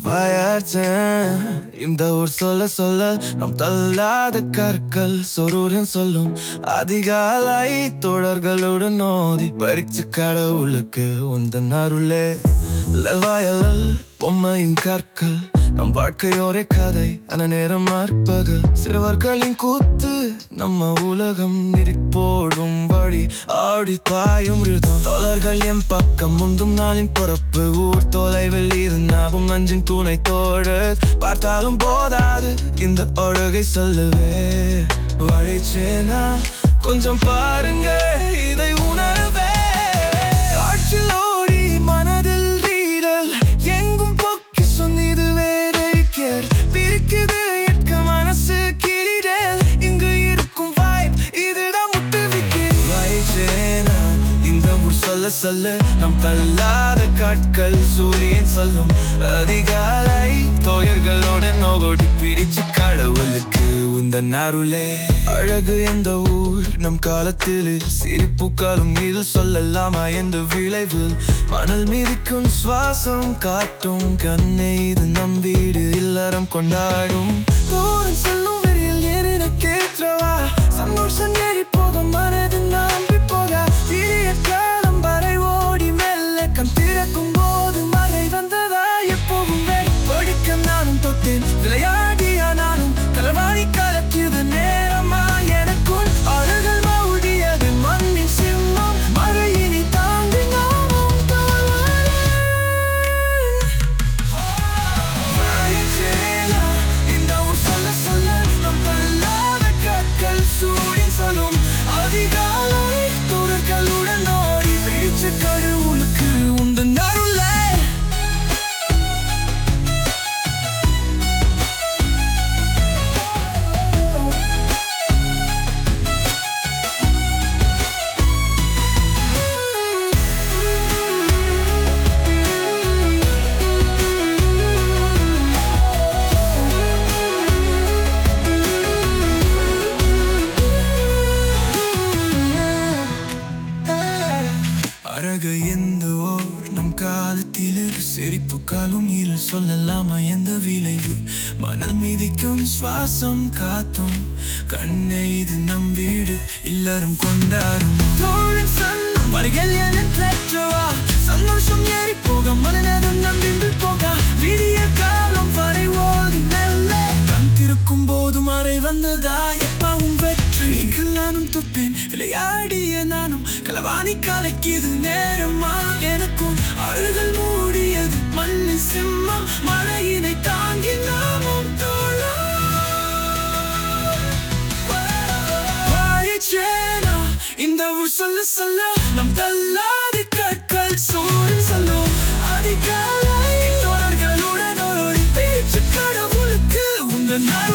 வாயாச்சேன் இந்த ஊர் சொல்ல சொல்ல நம் தள்ளாத கற்கள் சொருடன் சொல்லும் அதிகாலை தோழர்களுடன் நோதி பறிச்சு கடவுளுக்கு உந்தன் அருளே வாயல் பொம்மையின் கற்கள் நம் வாழ்க்கை ஒரே கதை அந்த நேரம் மற்பகல் சிறுவர்களின் கூத்து நம்ம உலகம் நிரி போடும் வழி ஆடி பாயும் ரிதம் தோழர்கள் என் பக்கம் முந்தும் நாளின் பிறப்பு ஊர் தொலைவில் இருந்தாவும் நஞ்சின் துணை தோழர் பார்த்தாலும் போதாது இந்த ஒழுகை சொல்லுவே வழிச்சேனா கொஞ்சம் பாருங்க இதை உணர்வே காற்றில் ஓடி மனதில் ரீடல் எங்கும் பொக்கி சொன்னிது வேறே கேர் பிரிக்குது எட்க மனசு கிளிடல் இங்கு இருக்கும் வாய்ப் இதுதான் முட்டு விக்கெட் வயசேனா இந்த ஊர் சொல்ல சொல்ல நம் தள்ளாத காட்கள் சூரியன் சொல்லும் அதிகாலை தோயர்களோட நோகோடி பிரிச்சு கடவுளுக்கு உந்த அருளே அழகு எந்த ஊர் நம் காலத்தில் சிரிப்புக்காலும் இது சொல்லலாமா எந்த விளைவு மணல் மிதிக்கும் சுவாசம் காட்டும் கண்ணை இது நம் வீடு இல்லறம் கொண்டாடும் தூரம் செல்லும் வெறியில் ஏறின கேற்றவா சந்தோஷம் ஏறி போக மனது நம்பி போக தீய காலம் வரை ஓடி மெல்ல கண் திறக்கும் போது மழை வந்ததா எப்போதும் வேறு படிக்க நானும் தொட்டேன் விளையாடியா நானும் களவாடி கலக்கியது நேரமா எனக்குள் அருகள் மவுடியது மண்ணின் சிம்மம் மழையினி தாண்டி நாமும் வயசேனா, இந்த ஊர் சொல்ல சொல்ல நம் தள்ளாத கற்கள் சூரியன் சொல்லும் அதிகாலை தூரங்களுடன் ஓடி வீச்சு கடவுளுக்கு உந்தன் அருளே அழகு எந்த ஓர் நம் காலத்தில் சிரிப்பு காலும் இல் சொல்லலாமா எந்த விளைவு மணல் மீதிக்கும் சுவாசம் காத்தும் கண்ணை இது நம் வீடு எல்லாரும் கொண்டாடும் தோழின் சன்னம் வரிகள் என பெற்றவா சந்தோஷம் ஏறி போக மனநேரம் நம்பிந்து போக விடிய காலம் வரை ஓடி மெல்ல கண் திறக்கும் போது மறை வந்ததா எப்பவும் வெற்றி நானும் துப்பேன் விளையாடிய நானும் களவாணி கலக்கியது நேரமா எனக்கும் அழுகல் மூடியது மண்ணு சிம்மம் மழையினை தாங்கி நாமும் தோழா வாயிச்சேனா இந்த ஊர் சொல்ல சொல்ல நம் தள்ளாதி கற்கள் சூழல் சொல்லும் அதிகாலை தோழர்களுடன் ஓடி பேச்சு கடவுளுக்கு உங்கள்